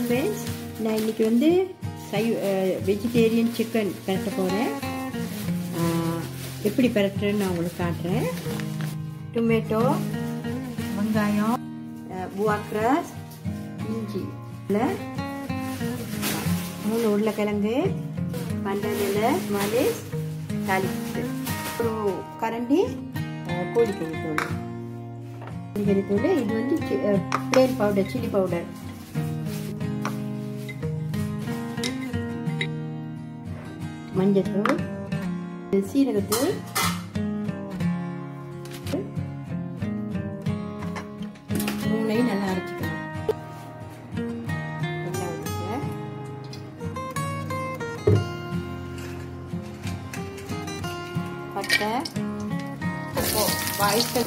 friends நான் இன்னைக்கு வந்து சை வெஜிடேரியன் சிக்கன் பெரட்ட போகிறேன் எப்படி பெரட்டுறேன்னு நான் உங்களுக்கு காட்டுறேன் டொமேட்டோ வெங்காயம் புவாக்ராஸ் இஞ்சி இல்லை மூணு உருளைக்கிழங்கு பண்டனில் மலேஸ் தாளிப்பு ஒரு கரண்டி கோழிக்கறி தூள் கோழிக்கறி தூள் இது வந்து பிளேன் பவுடர் சில்லி பவுடர் மஞ்சத்தூள் சீரகத்தூள் மூணையும் நல்லா அரைச்சிக்கணும் பட்டை வாய்த்த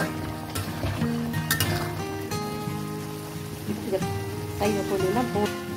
கையில் போடலாம் போ